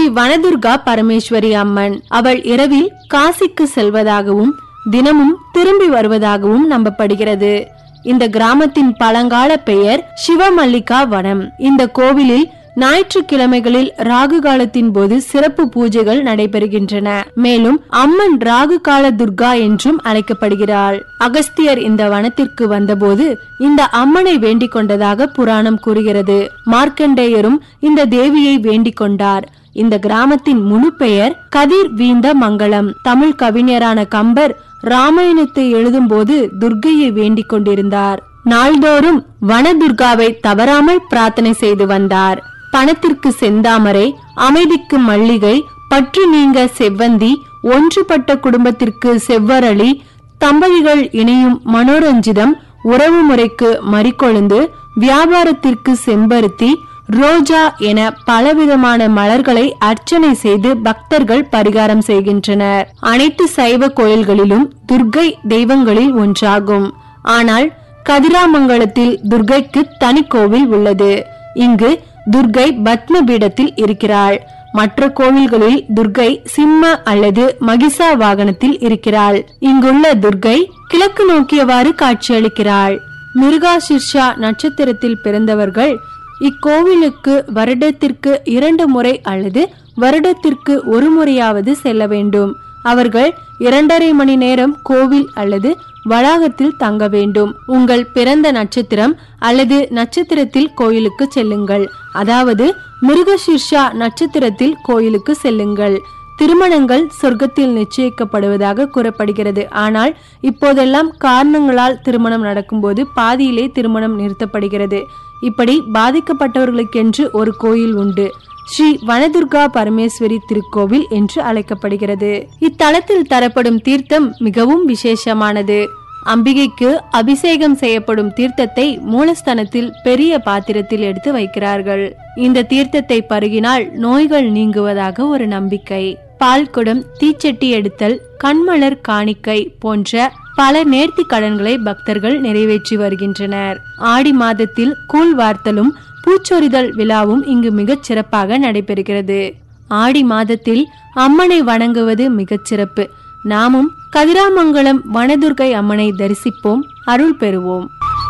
ஸ்ரீ வனதுர்கா பரமேஸ்வரி அம்மன் அவள் இரவில் காசிக்கு செல்வதாகவும் தினமும் திரும்பி வருவதாகவும் நம்பப்படுகிறது இந்த கிராமத்தின் பழங்கால பெயர் சிவமல்லிகா வனம் இந்த கோவிலில் ஞாயிற்றுக்கிழமைகளில் ராகு காலத்தின் போது சிறப்பு பூஜைகள் நடைபெறுகின்றன மேலும் அம்மன் ராகு கால துர்கா என்றும் அழைக்கப்படுகிறாள் அகஸ்தியர் இந்த வனத்திற்கு வந்தபோது இந்த அம்மனை வேண்டிக் கொண்டதாக புராணம் கூறுகிறது மார்க்கண்டேயரும் இந்த தேவியை வேண்டிக் கொண்டார் இந்த கிராமத்தின் முழு பெயர் கதிர் வீந்த மங்கலம் தமிழ் கவிஞரான கம்பர் ராமாயணத்தை எழுதும்போது துர்க்கையை வேண்டிக் கொண்டிருந்தார் நாள்தோறும் வனதுர்காவை தவறாமல் பிரார்த்தனை செய்து வந்தார் பணத்திற்கு செந்தாமரை அமைதிக்கு மல்லிகை பற்று நீங்க செவ்வந்தி ஒன்றுபட்ட குடும்பத்திற்கு செவ்வரளி தம்பதிகள் இணையும் மனோரஞ்சிதம் உறவு முறைக்கு மறிக்கொழுந்து வியாபாரத்திற்கு செம்பருத்தி ரோஜா என பலவிதமான மலர்களை அர்ச்சனை செய்து பக்தர்கள் பரிகாரம் செய்கின்றனர் அனைத்து சைவ கோயில்களிலும் துர்க்கை தெய்வங்களில் ஒன்றாகும் ஆனால் கதிராமங்கலத்தில் துர்க்கைக்கு தனி கோவில் உள்ளது இங்கு துர்க்கை பத்ம பீடத்தில் இருக்கிறாள் மற்ற கோவில்களில் துர்க்கை சிம்ம அல்லது மகிசா வாகனத்தில் இருக்கிறாள் இங்குள்ள துர்க்கை கிழக்கு நோக்கியவாறு காட்சியளிக்கிறாள் மிருகாசிர்ஷா நட்சத்திரத்தில் பிறந்தவர்கள் இக்கோவிலுக்கு வருடத்திற்கு இரண்டு முறை அல்லது வருடத்திற்கு ஒரு முறையாவது செல்ல வேண்டும் அவர்கள் இரண்டரை மணி நேரம் கோவில் அல்லது வளாகத்தில் தங்க வேண்டும் உங்கள் பிறந்த நட்சத்திரம் அல்லது நட்சத்திரத்தில் கோயிலுக்கு செல்லுங்கள் அதாவது மிருகசீர்ஷா நட்சத்திரத்தில் கோயிலுக்கு செல்லுங்கள் திருமணங்கள் சொர்க்கத்தில் நிச்சயிக்கப்படுவதாக கூறப்படுகிறது ஆனால் இப்போதெல்லாம் காரணங்களால் திருமணம் நடக்கும்போது பாதியிலே திருமணம் நிறுத்தப்படுகிறது இப்படி பாதிக்கப்பட்டவர்களுக்கென்று ஒரு கோயில் உண்டு ஸ்ரீ வனதுர்கா பரமேஸ்வரி திருக்கோவில் என்று அழைக்கப்படுகிறது இத்தலத்தில் தரப்படும் தீர்த்தம் மிகவும் விசேஷமானது அம்பிகைக்கு அபிஷேகம் செய்யப்படும் தீர்த்தத்தை மூலஸ்தானத்தில் பெரிய பாத்திரத்தில் எடுத்து வைக்கிறார்கள் இந்த தீர்த்தத்தை பருகினால் நோய்கள் நீங்குவதாக ஒரு நம்பிக்கை பால்குடம் தீச்சட்டி எடுத்தல் கண்மலர் காணிக்கை போன்ற பல நேர்த்தி கடன்களை பக்தர்கள் நிறைவேற்றி வருகின்றனர் ஆடி மாதத்தில் கூழ் வார்த்தலும் பூச்சொரிதல் விழாவும் இங்கு மிகச் சிறப்பாக நடைபெறுகிறது ஆடி மாதத்தில் அம்மனை வணங்குவது மிகச் சிறப்பு நாமும் கதிராமங்கலம் வனதுர்கை அம்மனை தரிசிப்போம் அருள் பெறுவோம்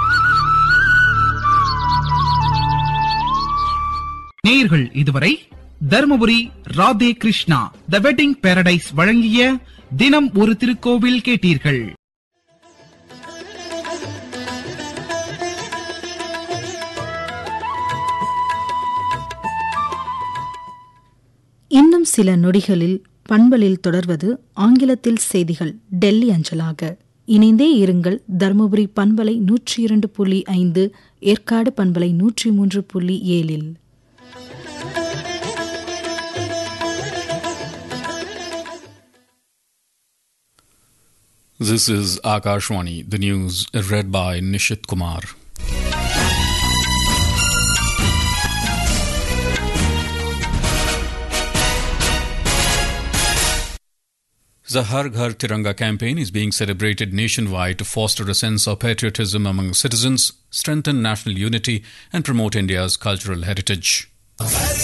நேயர்கள் இதுவரை Dharmapuri Radhe Krishna the wedding paradise வழங்கிய தினம் ஒரு திருக்கோவில் கேட்டீர்கள் இன்னும் சில நொடிகளில் பண்பலில் தொடர்வது ஆங்கிலத்தில் செய்திகள் டெல்லி அஞ்சலாக இணைந்தே இருங்கள் தருமபுரி பண்பலை நூற்றி இரண்டு புள்ளி ஐந்து ஏற்காடு பண்பலை நூற்றி மூன்று புள்ளி ஏழில் This is Akashwani, the news read by Nishit Kumar. The Har Ghar Tiranga campaign is being celebrated nationwide to foster a sense of patriotism among citizens, strengthen national unity, and promote India's cultural heritage.